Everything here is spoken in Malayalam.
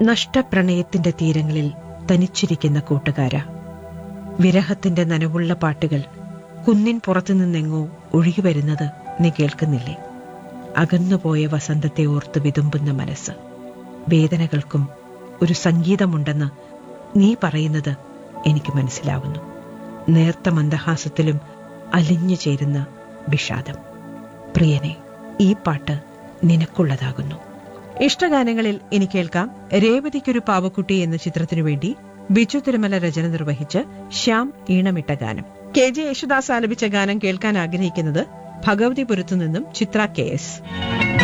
നഷ്ടപ്രണയത്തിന്റെ തീരങ്ങളിൽ തനിച്ചിരിക്കുന്ന കൂട്ടുകാര വിരഹത്തിന്റെ നനവുള്ള പാട്ടുകൾ കുന്നിൻ പുറത്തു നിന്നെങ്ങോ ഒഴുകി വരുന്നത് നീ കേൾക്കുന്നില്ലേ അകന്നുപോയ വസന്തത്തെ ഓർത്ത് വിതുമ്പുന്ന മനസ്സ് വേദനകൾക്കും ഒരു സംഗീതമുണ്ടെന്ന് നീ പറയുന്നത് എനിക്ക് മനസ്സിലാവുന്നു നേർത്ത മന്ദഹാസത്തിലും അലിഞ്ഞു ചേരുന്ന വിഷാദം പ്രിയനെ ഈ പാട്ട് നിനക്കുള്ളതാകുന്നു ഇഷ്ടഗാനങ്ങളിൽ ഇനി കേൾക്കാം രേവതിക്കൊരു പാവക്കുട്ടി എന്ന ചിത്രത്തിനു വേണ്ടി ബിജു തിരുമല രചന നിർവഹിച്ച് ശ്യാം ഈണമിട്ട ഗാനം കെ ജെ യേശുദാസ് ആലപിച്ച ഗാനം കേൾക്കാൻ ആഗ്രഹിക്കുന്നത് ഭഗവതിപുരത്തു നിന്നും ചിത്ര കെ എസ്